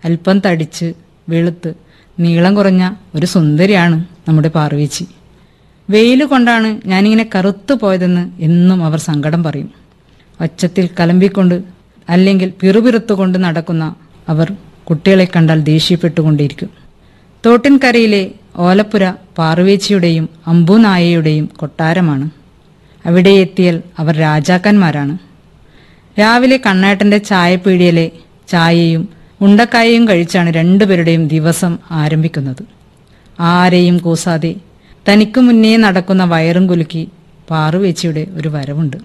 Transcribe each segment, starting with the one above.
അല്പം തടിച്ച് വെളുത്ത് നീളം കുറഞ്ഞ ഒരു സുന്ദരിയാണ് നമ്മുടെ പാർവേച്ചി വെയിൽ കൊണ്ടാണ് ഞാനിങ്ങനെ കറുത്തു പോയതെന്ന് എന്നും അവർ സങ്കടം പറയും ഒച്ചത്തിൽ കലമ്പിക്കൊണ്ട് അല്ലെങ്കിൽ പിറുപിറുത്തുകൊണ്ട് നടക്കുന്ന അവർ കുട്ടികളെ കണ്ടാൽ ദേഷ്യപ്പെട്ടുകൊണ്ടിരിക്കും തോട്ടിൻകരയിലെ ഓലപ്പുര പാർവേച്ചിയുടെയും അമ്പുനായയുടെയും കൊട്ടാരമാണ് അവിടെ എത്തിയാൽ അവർ രാജാക്കന്മാരാണ് രാവിലെ കണ്ണേട്ടന്റെ ചായപ്പീടിയയിലെ ചായയും ഉണ്ടക്കായയും കഴിച്ചാണ് രണ്ടുപേരുടെയും ദിവസം ആരംഭിക്കുന്നത് ആരെയും കൂസാതെ തനിക്ക് മുന്നേ നടക്കുന്ന വയറും കുലുക്കി പാറുവേച്ചിയുടെ ഒരു വരവുണ്ട്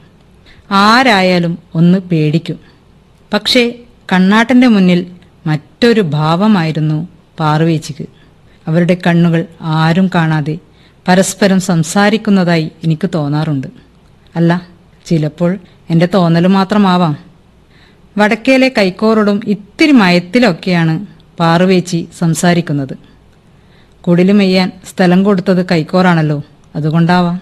ആരായാലും ഒന്ന് പേടിക്കും പക്ഷേ കണ്ണാട്ടന്റെ മുന്നിൽ മറ്റൊരു ഭാവമായിരുന്നു പാറുവേച്ചിക്ക് അവരുടെ കണ്ണുകൾ ആരും കാണാതെ പരസ്പരം സംസാരിക്കുന്നതായി എനിക്ക് തോന്നാറുണ്ട് അല്ല ചിലപ്പോൾ എന്റെ തോന്നൽ മാത്രമാവാം വടക്കേലെ കൈക്കോറോടും ഇത്തിരി മയത്തിലൊക്കെയാണ് പാറുവേച്ചി സംസാരിക്കുന്നത് കുടില് മെയ്യാൻ സ്ഥലം കൊടുത്തത് കൈക്കോറാണല്ലോ അതുകൊണ്ടാവാം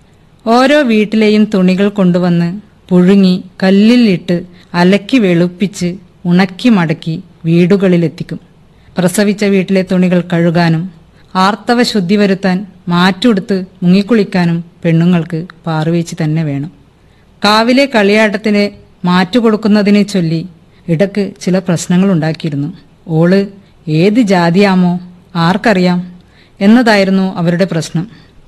ഓരോ വീട്ടിലെയും തുണികൾ കൊണ്ടുവന്ന് പുഴുങ്ങി കല്ലിലിട്ട് അലക്കി വെളുപ്പിച്ച് ഉണക്കി മടക്കി വീടുകളിലെത്തിക്കും പ്രസവിച്ച വീട്ടിലെ തുണികൾ കഴുകാനും ആർത്തവ ശുദ്ധി വരുത്താൻ മാറ്റുടുത്ത് മുങ്ങിക്കുളിക്കാനും പെണ്ണുങ്ങൾക്ക് പാറുവേച്ചി തന്നെ വേണം കാവിലെ കളിയാട്ടത്തിന് മാറ്റുകൊടുക്കുന്നതിനെ ചൊല്ലി ഇടക്ക് ചില പ്രശ്നങ്ങൾ ഉണ്ടാക്കിയിരുന്നു ഓള് ഏത് ജാതിയാമോ ആർക്കറിയാം എന്നതായിരുന്നു അവരുടെ പ്രശ്നം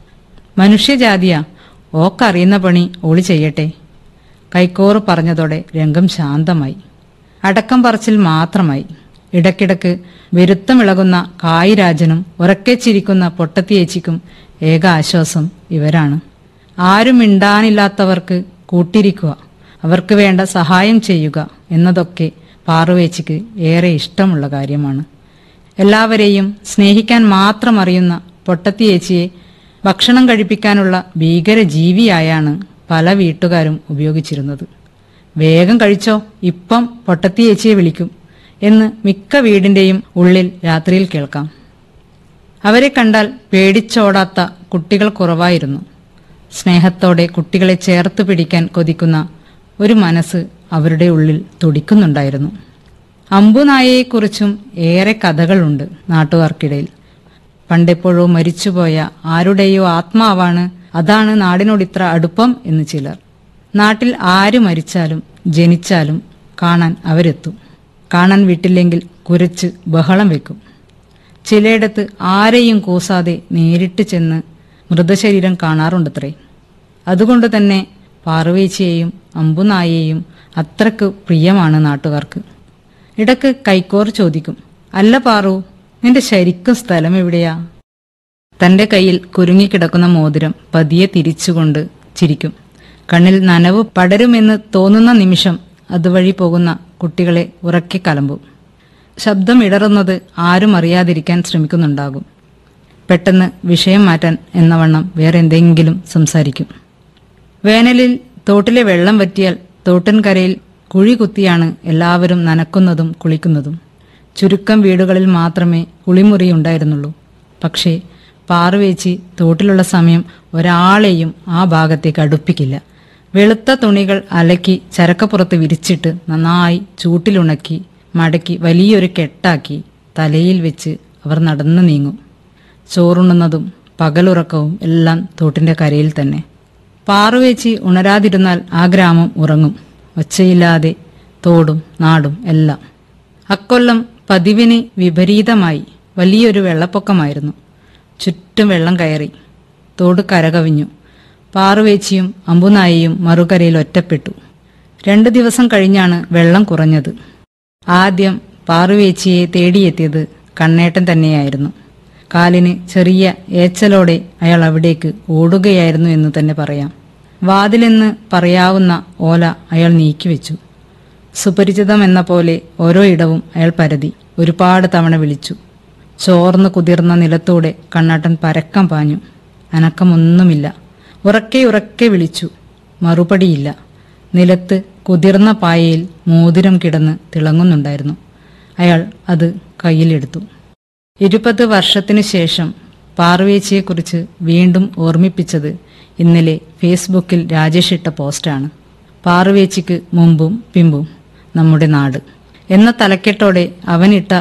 മനുഷ്യജാതിയാ ഓക്കറിയുന്ന പണി ഓള് ചെയ്യട്ടെ കൈക്കോറ് പറഞ്ഞതോടെ രംഗം ശാന്തമായി അടക്കം പറച്ചിൽ മാത്രമായി ഇടയ്ക്കിടക്ക് വരുത്തമിളകുന്ന കായിരാജനും ഉറക്കെ ചിരിക്കുന്ന പൊട്ടത്തിയേച്ചിക്കും ഏക ആശ്വാസം ഇവരാണ് ആരും മിണ്ടാനില്ലാത്തവർക്ക് കൂട്ടിരിക്കുക അവർക്ക് വേണ്ട സഹായം ചെയ്യുക എന്നതൊക്കെ പാറുവേച്ചിക്ക് ഏറെ ഇഷ്ടമുള്ള കാര്യമാണ് എല്ലാവരെയും സ്നേഹിക്കാൻ മാത്രം അറിയുന്ന പൊട്ടത്തിയേച്ചിയെ ഭക്ഷണം കഴിപ്പിക്കാനുള്ള ഭീകര ജീവിയായാണ് പല വീട്ടുകാരും ഉപയോഗിച്ചിരുന്നത് വേഗം കഴിച്ചോ ഇപ്പം പൊട്ടത്തിയേച്ചിയെ വിളിക്കും എന്ന് മിക്ക വീടിന്റെയും ഉള്ളിൽ രാത്രിയിൽ കേൾക്കാം അവരെ കണ്ടാൽ പേടിച്ചോടാത്ത കുട്ടികൾ കുറവായിരുന്നു സ്നേഹത്തോടെ കുട്ടികളെ ചേർത്ത് പിടിക്കാൻ കൊതിക്കുന്ന ഒരു മനസ്സ് അവരുടെ ഉള്ളിൽ തുടിക്കുന്നുണ്ടായിരുന്നു അമ്പുനായയെക്കുറിച്ചും ഏറെ കഥകളുണ്ട് നാട്ടുകാർക്കിടയിൽ പണ്ടെപ്പോഴോ മരിച്ചുപോയ ആരുടെയോ ആത്മാവാണ് അതാണ് നാടിനോട് ഇത്ര അടുപ്പം എന്ന് ചിലർ നാട്ടിൽ ആര് മരിച്ചാലും ജനിച്ചാലും കാണാൻ അവരെത്തും കാണാൻ വിട്ടില്ലെങ്കിൽ കുരച്ച് ബഹളം വെക്കും ചിലയിടത്ത് ആരെയും കൂസാതെ നേരിട്ട് ചെന്ന് മൃതശരീരം കാണാറുണ്ടത്രേ അതുകൊണ്ട് തന്നെ പാർവേച്ചിയെയും അമ്പുനായെയും അത്രക്ക് പ്രിയമാണ് നാട്ടുകാർക്ക് ഇടക്ക് കൈക്കോർ ചോദിക്കും അല്ല പാറു നിന്റെ ശരിക്കും സ്ഥലം എവിടെയാ തന്റെ കയ്യിൽ കുരുങ്ങിക്കിടക്കുന്ന മോതിരം പതിയെ തിരിച്ചുകൊണ്ട് ചിരിക്കും കണ്ണിൽ നനവ് പടരുമെന്ന് തോന്നുന്ന നിമിഷം അതുവഴി പോകുന്ന കുട്ടികളെ ഉറക്കി കലമ്പും ശബ്ദം ഇടറുന്നത് ആരും അറിയാതിരിക്കാൻ ശ്രമിക്കുന്നുണ്ടാകും പെട്ടെന്ന് വിഷയം മാറ്റാൻ എന്നവണ്ണം വേറെ എന്തെങ്കിലും സംസാരിക്കും വേനലിൽ തോട്ടിലെ വെള്ളം വറ്റിയാൽ തോട്ടൻകരയിൽ കുഴി കുത്തിയാണ് എല്ലാവരും നനക്കുന്നതും കുളിക്കുന്നതും ചുരുക്കം വീടുകളിൽ മാത്രമേ കുളിമുറി ഉണ്ടായിരുന്നുള്ളൂ പക്ഷേ പാറുവേച്ചി തോട്ടിലുള്ള സമയം ഒരാളെയും ആ ഭാഗത്തേക്ക് അടുപ്പിക്കില്ല വെളുത്ത തുണികൾ അലക്കി ചരക്കപ്പുറത്ത് വിരിച്ചിട്ട് നന്നായി ചൂട്ടിലുണക്കി മടക്കി വലിയൊരു കെട്ടാക്കി തലയിൽ വെച്ച് അവർ നടന്നു നീങ്ങും ചോറുണ്ണുന്നതും പകലുറക്കവും എല്ലാം തോട്ടിന്റെ കരയിൽ തന്നെ പാറുവേച്ചി ഉണരാതിരുന്നാൽ ആ ഗ്രാമം ഉറങ്ങും ഒച്ചയില്ലാതെ തോടും നാടും എല്ലാം അക്കൊല്ലം പതിവിന് വിപരീതമായി വലിയൊരു വെള്ളപ്പൊക്കമായിരുന്നു ചുറ്റും വെള്ളം കയറി തോട് കരകവിഞ്ഞു പാറുവേച്ചിയും അമ്പുനായിയും മറുകരയിൽ ഒറ്റപ്പെട്ടു രണ്ടു ദിവസം കഴിഞ്ഞാണ് വെള്ളം കുറഞ്ഞത് ആദ്യം പാറുവേച്ചിയെ തേടിയെത്തിയത് കണ്ണേട്ടൻ തന്നെയായിരുന്നു കാലിന് ചെറിയ ഏച്ചലോടെ അയാൾ അവിടേക്ക് ഓടുകയായിരുന്നു എന്ന് തന്നെ പറയാം വാതിലെന്ന് പറയാവുന്ന ഓല അയാൾ നീക്കിവെച്ചു സുപരിചിതമെന്ന പോലെ ഓരോ ഇടവും അയാൾ പരതി ഒരുപാട് തവണ വിളിച്ചു ചോർന്ന് കുതിർന്ന നിലത്തൂടെ കണ്ണാട്ടൻ പരക്കം പാഞ്ഞു അനക്കമൊന്നുമില്ല ഉറക്കെ ഉറക്കെ വിളിച്ചു മറുപടിയില്ല നിലത്ത് കുതിർന്ന പായയിൽ മോതിരം കിടന്ന് തിളങ്ങുന്നുണ്ടായിരുന്നു അയാൾ അത് കയ്യിലെടുത്തു ഇരുപത് വർഷത്തിനു ശേഷം പാർവേച്ചിയെക്കുറിച്ച് വീണ്ടും ഓർമ്മിപ്പിച്ചത് ഇന്നലെ ഫേസ്ബുക്കിൽ രാജേഷ് ഇട്ട പോസ്റ്റാണ് പാർവേച്ചിക്ക് മുമ്പും പിമ്പും നമ്മുടെ നാട് എന്ന തലക്കെട്ടോടെ അവനിട്ട